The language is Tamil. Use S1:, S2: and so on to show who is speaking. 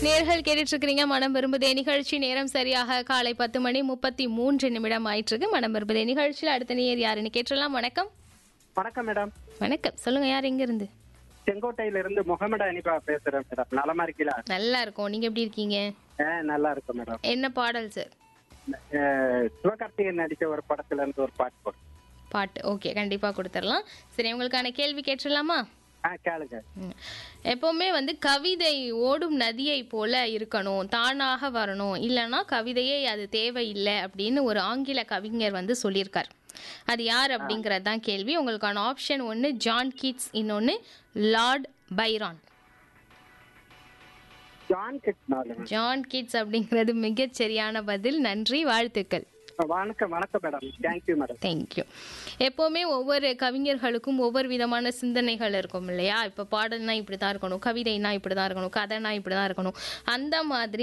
S1: நேர்கள் கேட்டுட்டு இருக்கிறீங்க மனம் விரும்புதே நிகழ்ச்சி நேரம் சரியாக காலை பத்து மணி முப்பத்தி மூன்று நிமிடம் ஆயிட்டு இருக்கு மனம் விரும்புதே நிகழ்ச்சியில் அடுத்த நேர் யாருன்னு கேட்டுடலாம் வணக்கம்
S2: வணக்கம் மேடம்
S1: வணக்கம் சொல்லுங்க யார் எங்க இருந்து
S2: செங்கோட்டையில இருந்து முகமது அனிபா பேசுறேன் மேடம் நலமா இருக்கீங்களா
S1: நல்லா இருக்கும் நீங்க எப்படி இருக்கீங்க
S2: ஆ, நல்லா இருக்கும் மேடம்
S1: என்ன பாடல் சார்
S2: ஆ, சிவகார்த்திகேயன் நடிச்ச ஒரு படத்துல இருந்து ஒரு பாட்டு போடும்
S1: பாட்டு ஓகே கண்டிப்பா கொடுத்துடலாம் சரி உங்களுக்கான கேள்வி கேட்டுடலாமா
S2: ஆ கேளுங்க
S1: ம். எப்பவுமே வந்து கவிதை ஓடும் நதியை போல இருக்கணும் தானாக வரணும் இல்லைன்னா கவிதையே அது தேவையில்லை அப்படின்னு ஒரு ஆங்கில கவிஞர் வந்து சொல்லியிருக்கார் அது யார் அப்படிங்கிறது தான் கேள்வி உங்களுக்கான ஆப்ஷன் ஒன்று ஜான் கீட்ஸ் இன்னொன்று லார்ட் பைரான்
S2: ஜான் கிட்னால
S1: ஜான் கீட்ஸ் அப்படிங்கிறது மிகச் சரியான பதில் நன்றி வாழ்த்துக்கள்
S2: வணக்கம் வணக்கம் மேடம் தேங்க்யூ மேடம்
S1: தேங்க்யூ எப்போவுமே ஒவ்வொரு கவிஞர்களுக்கும் ஒவ்வொரு விதமான சிந்தனைகள் இருக்கும் இல்லையா இப்போ பாடல்னா இப்படி தான் இருக்கணும் கவிதைனா இப்படி தான் இருக்கணும் கதைனா இப்படி தான் இருக்கணும் அந்த மாதிரி